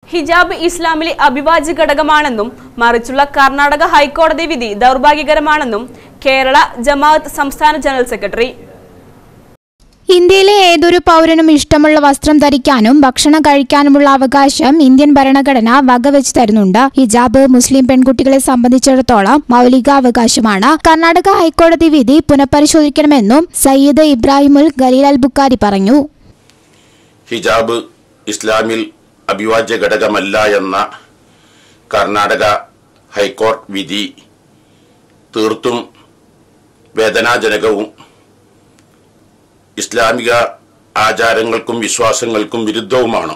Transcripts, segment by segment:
ഹിജാബ് ഇസ്ലാമിലെ അവിഭാജ്യ ഘടകമാണെന്നും മറിച്ചുള്ള കർണാടക ഹൈക്കോടതി വിധി ദൗർഭാഗ്യകരമാണെന്നും കേരള ജമാഅത്ത് സംസ്ഥാന ജനറൽ സെക്രട്ടറി ഇന്ത്യയിലെ ഏതൊരു പൗരനും ഇഷ്ടമുള്ള വസ്ത്രം ധരിക്കാനും ഭക്ഷണം കഴിക്കാനുമുള്ള അവകാശം ഇന്ത്യൻ ഭരണഘടന വകവെച്ച് തരുന്നുണ്ട് ഹിജാബ് മുസ്ലിം പെൺകുട്ടികളെ സംബന്ധിച്ചിടത്തോളം മൗലികാവകാശമാണ് കർണാടക ഹൈക്കോടതി വിധി പുനഃപരിശോധിക്കണമെന്നും സയ്യിദ് ഇബ്രാഹിമുൽ ഖലീൽ അൽ ബുക്കാരി പറഞ്ഞു ഹിജാബ് ഇസ്ലാമിൽ അവിഭാജ്യ ഘടകമല്ല എന്ന കർണാടക ഹൈക്കോടതി വിധി തീർത്തും വേദനാജനകവും ഇസ്ലാമിക ആചാരങ്ങൾക്കും വിശ്വാസങ്ങൾക്കും വിരുദ്ധവുമാണ്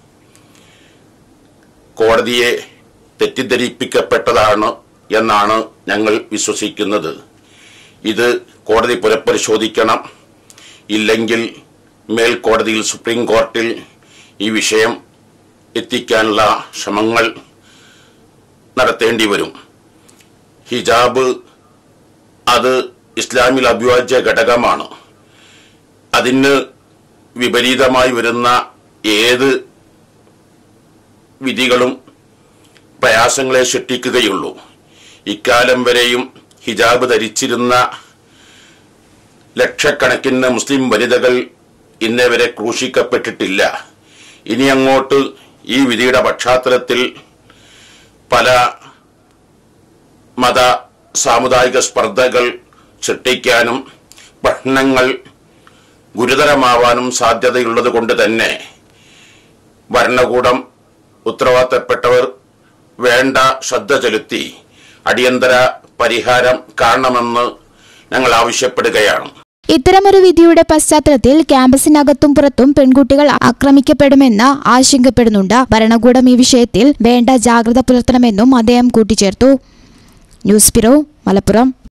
കോടതിയെ തെറ്റിദ്ധരിപ്പിക്കപ്പെട്ടതാണ് എന്നാണ് ഞങ്ങൾ വിശ്വസിക്കുന്നത് ഇത് കോടതി പുനഃപരിശോധിക്കണം ഇല്ലെങ്കിൽ മേൽക്കോടതിയിൽ സുപ്രീം കോർട്ടിൽ ഈ വിഷയം എത്തിക്കാനുള്ള ശ്രമങ്ങൾ നടത്തേണ്ടി വരും ഹിജാബ് അത് ഇസ്ലാമിൽ അവിഭാജ്യ ഘടകമാണ് അതിന് വിപരീതമായി വരുന്ന ഏത് വിധികളും പ്രയാസങ്ങളെ സൃഷ്ടിക്കുകയുള്ളൂ ഇക്കാലം വരെയും ഹിജാബ് ധരിച്ചിരുന്ന ലക്ഷക്കണക്കിന് മുസ്ലിം വനിതകൾ ഇന്നേ വരെ ക്രൂശിക്കപ്പെട്ടിട്ടില്ല ഇനി അങ്ങോട്ട് ഈ വിധിയുടെ പശ്ചാത്തലത്തിൽ പല മത സാമുദായിക സ്പർദ്ധകൾ സൃഷ്ടിക്കാനും പ്രശ്നങ്ങൾ ഗുരുതരമാവാനും സാധ്യതയുള്ളത് കൊണ്ട് തന്നെ ഭരണകൂടം ഉത്തരവാദിത്തപ്പെട്ടവർ വേണ്ട ശ്രദ്ധ ചെലുത്തി അടിയന്തര പരിഹാരം കാണണമെന്ന് ഞങ്ങൾ ആവശ്യപ്പെടുകയാണ് ഇത്തരമൊരു വിധിയുടെ പശ്ചാത്തലത്തിൽ ക്യാമ്പസിനകത്തും പുറത്തും പെൺകുട്ടികൾ ആക്രമിക്കപ്പെടുമെന്ന് ആശങ്കപ്പെടുന്നുണ്ട് ഭരണകൂടം ഈ വിഷയത്തിൽ വേണ്ട ജാഗ്രത പുലർത്തണമെന്നും അദ്ദേഹം കൂട്ടിച്ചേർത്തു ന്യൂസ് ബ്യൂറോ മലപ്പുറം